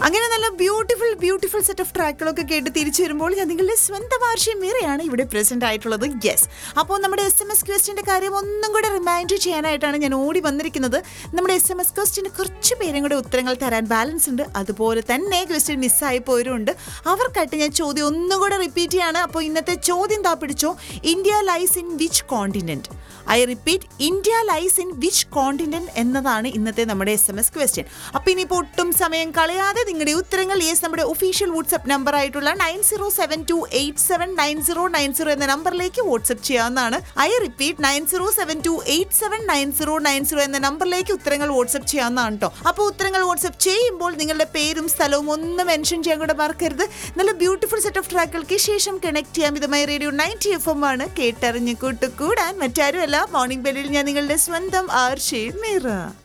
അങ്ങനെ നല്ല beautiful beautiful set of ട്രാക്കുകളൊക്കെ കേട്ട് തിരിച്ചു വരുമ്പോൾ ഞാൻ നിങ്ങളുടെ സ്വന്തം ആർഷ്യം മീറയാണ് ഇവിടെ പ്രസന്റ് ആയിട്ടുള്ളത് യെസ് അപ്പോൾ നമ്മുടെ എസ് എം എസ് ക്വസ്റ്റിന്റെ കാര്യം ഒന്നും കൂടെ റിമൈൻഡ് ചെയ്യാനായിട്ടാണ് ഞാൻ ഓടി വന്നിരിക്കുന്നത് നമ്മുടെ എസ് എം എസ് ക്വസ്റ്റിന് കുറച്ച് പേരും കൂടെ ഉത്തരങ്ങൾ തരാൻ ബാലൻസ് ഉണ്ട് അതുപോലെ തന്നെ ക്വസ്റ്റ്യൻ മിസ്സായി പോയവരുണ്ട് അവർക്കായിട്ട് ഞാൻ ചോദ്യം ഒന്നും കൂടെ റിപ്പീറ്റ് ചെയ്യാണ് അപ്പോൾ ഇന്നത്തെ ചോദ്യം താ പിടിച്ചോ India lies in which continent I repeat India lies in which continent എന്നതാണ് ഇന്നത്തെ നമ്മുടെ എസ് എം എസ് ക്വസ്റ്റ്യൻ അപ്പൊ ഇനിയിപ്പോൾ ഒട്ടും സമയം കളയാതെ നിങ്ങളുടെ ഉത്തരങ്ങൾ യെസ് നമ്മുടെ ഒഫീഷ്യൽ വാട്സ്ആപ്പ് നമ്പർ ആയിട്ടുള്ള nine zero seven two eight seven nine zero nine zero എന്ന നമ്പറിലേക്ക് വാട്സ്ആപ്പ് ചെയ്യാവുന്നതാണ് I repeat nine zero seven two eight seven nine zero nine zero എന്ന നമ്പറിലേക്ക് ഉത്തരങ്ങൾ വാട്സ്ആപ്പ് ചെയ്യാവുന്നതാണ് കേട്ടോ അപ്പോൾ ഉത്തരങ്ങൾ വാട്സ്ആപ്പ് ചെയ്യുമ്പോൾ നിങ്ങളുടെ പേരും സ്ഥലവും ഒന്ന് മെൻഷൻ ചെയ്യാൻ കൂടെ മറക്കരുത് നല്ല ബ്യൂട്ടിഫുൾ സെറ്റ് ഓഫ് ട്രാക്കുകൾക്ക് ശേഷം കണക്ട് ചെയ്യാൻ വിധമായി റേഡിയോ നയൻറ്റി എഫ് എം ആണ് കേട്ടറിഞ്ഞ് കൂട്ടുകൂടാൻ മറ്റാരുമല്ല മോർണിംഗ് ബെല്ലിൽ ഞാൻ നിങ്ങളുടെ സ്വന്തം ആർഷേ മീറ